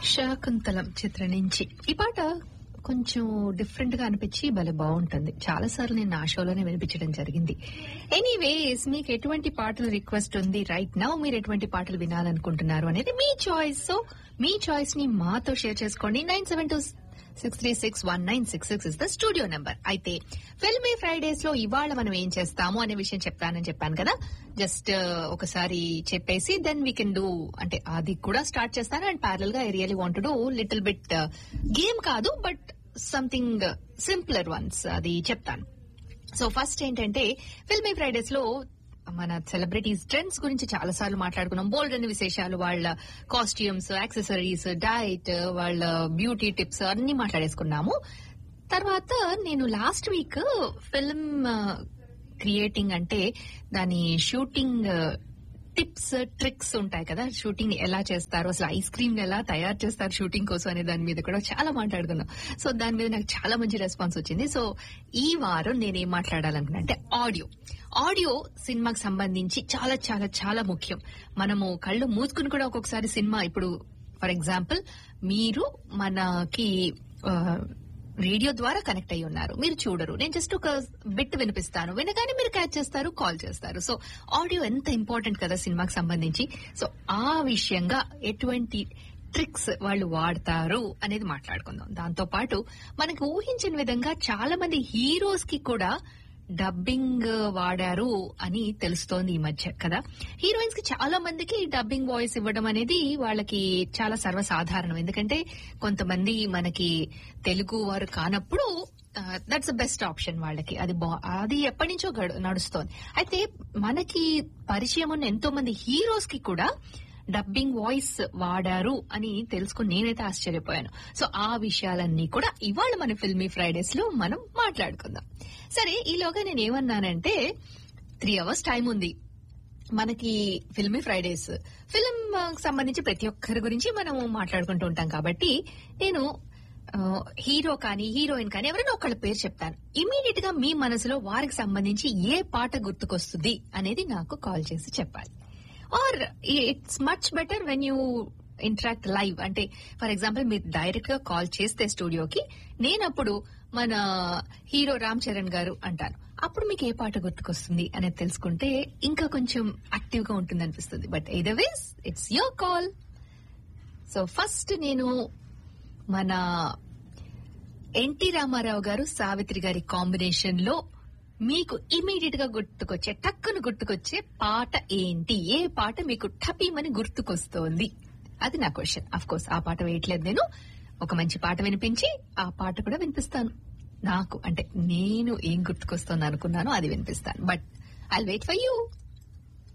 శాకుంతలం చిత్రం నుంచి ఈ పాట కొంచెం డిఫరెంట్ గా అనిపించి భలే బాగుంటుంది చాలా సార్లు నేను నా షోలోనే వినిపించడం జరిగింది ఎనీవేస్ మీకు ఎటువంటి పాటలు రిక్వెస్ట్ ఉంది రైట్ నౌ మీరు ఎటువంటి పాటలు వినాలనుకుంటున్నారు అనేది మీ చాయిస్ సో మీ చాయిస్ ని మాతో షేర్ చేసుకోండి nine seven two six three six one nine six six is the studio number అయితే ఫిల్మీ ఫ్రైడేస్ లో ఇవాళ మనం ఏం చేస్తాము అనే విషయం చెప్తానని చెప్పాను కదా జస్ట్ ఒకసారి చెప్పేసి దెన్ వీ కెన్ డూ అంటే అది కూడా స్టార్ట్ చేస్తాను అండ్ ప్యారల్ గా I really want do little bit game కాదు బట్ సంథింగ్ సింప్లర్ వన్స్ అది చెప్తాను సో ఫస్ట్ ఏంటంటే ఫిల్మీ ఫ్రైడేస్ లో మన సెలబ్రిటీస్ ట్రెండ్స్ గురించి చాలా సార్లు మాట్లాడుకున్నాం బోల్డ్ అనే విశేషాలు వాళ్ళ కాస్ట్యూమ్స్ యాక్సెసరీస్ డైట్ వాళ్ళ బ్యూటీ టిప్స్ అన్ని మాట్లాడేసుకున్నాము తర్వాత నేను లాస్ట్ వీక్ ఫిల్మ్ క్రియేటింగ్ అంటే దాని షూటింగ్ టిప్స్ ట్రిక్స్ ఉంటాయి కదా షూటింగ్ ఎలా చేస్తారు అసలు ఐస్ క్రీమ్ ఎలా తయారు చేస్తారు షూటింగ్ కోసం అనే దాని మీద కూడా చాలా మాట్లాడుకున్నాం సో దాని మీద నాకు చాలా మంచి రెస్పాన్స్ వచ్చింది సో ఈ వారం నేనేం మాట్లాడాలనుకున్నా అంటే ఆడియో ఆడియో సినిమాకి సంబంధించి చాలా చాలా చాలా ముఖ్యం మనము కళ్ళు మూసుకుని కూడా ఒక్కొక్కసారి సినిమా ఇప్పుడు ఫర్ ఎగ్జాంపుల్ మీరు మనకి రేడియో ద్వారా కనెక్ట్ అయి ఉన్నారు మీరు చూడరు నేను జస్ట్ ఒక బిట్ వినిపిస్తాను వినగానే మీరు క్యాచ్ చేస్తారు కాల్ చేస్తారు సో ఆడియో ఎంత ఇంపార్టెంట్ కదా సినిమాకి సంబంధించి సో ఆ విషయంగా ఎటువంటి ట్రిక్స్ వాళ్ళు వాడతారు అనేది మాట్లాడుకుందాం దాంతో పాటు మనకు ఊహించిన విధంగా చాలా మంది హీరోస్ కి కూడా డబ్బింగ్ వాడారు అని తెలుస్తోంది ఈ మధ్య కదా హీరోయిన్స్ కి చాలా మందికి డబ్బింగ్ వాయిస్ ఇవ్వడం అనేది వాళ్ళకి చాలా సర్వసాధారణం ఎందుకంటే కొంతమంది మనకి తెలుగు వారు కానప్పుడు దట్స్ బెస్ట్ ఆప్షన్ వాళ్ళకి అది అది ఎప్పటి నుంచో నడుస్తోంది అయితే మనకి పరిచయం ఉన్న ఎంతో మంది హీరోస్ కి కూడా డబ్బింగ్ వాయిస్ వాడారు అని తెలుసుకుని నేనైతే ఆశ్చర్యపోయాను సో ఆ విషయాలన్నీ కూడా ఇవాళ మన ఫిల్మీ ఫ్రైడేస్ లో మనం మాట్లాడుకుందాం సరే ఈలోగా నేను ఏమన్నానంటే త్రీ అవర్స్ టైం ఉంది మనకి ఫిల్మీ ఫ్రైడేస్ ఫిల్మ్ సంబంధించి ప్రతి ఒక్కరి గురించి మనం మాట్లాడుకుంటూ ఉంటాం కాబట్టి నేను హీరో కానీ హీరోయిన్ కానీ ఎవరైనా ఒకళ్ళ పేరు చెప్తాను ఇమీడియట్ గా మీ మనసులో వారికి సంబంధించి ఏ పాట గుర్తుకొస్తుంది అనేది నాకు కాల్ చేసి చెప్పాలి or it's much better when you interact live అంటే ఫర్ ఎగ్జాంపుల్ మీరు డైరెక్ట్ గా కాల్ చేస్తే స్టూడియోకి నేనప్పుడు మన హీరో రామ్ చరణ్ గారు అంటాను అప్పుడు మీకు ఏ పాట గుర్తుకొస్తుంది అనేది తెలుసుకుంటే ఇంకా కొంచెం యాక్టివ్ గా ఉంటుంది అనిపిస్తుంది but either ways it's your call so first నేను మన ఎన్టీ రామారావు గారు సావిత్రి గారి కాంబినేషన్ లో మీకు ఇమీడియట్ గా గుర్తుకొచ్చే టక్కును గుర్తుకొచ్చే పాట ఏంటి ఏ పాట మీకు టపీమని గుర్తుకొస్తోంది అది నా క్వశ్చన్ అఫ్ కోర్స్ ఆ పాట వేయట్లేదు నేను ఒక మంచి పాట వినిపించి ఆ పాట కూడా వినిపిస్తాను నాకు అంటే నేను ఏం గుర్తుకొస్తోంది అనుకున్నానో అది వినిపిస్తాను but I wait for you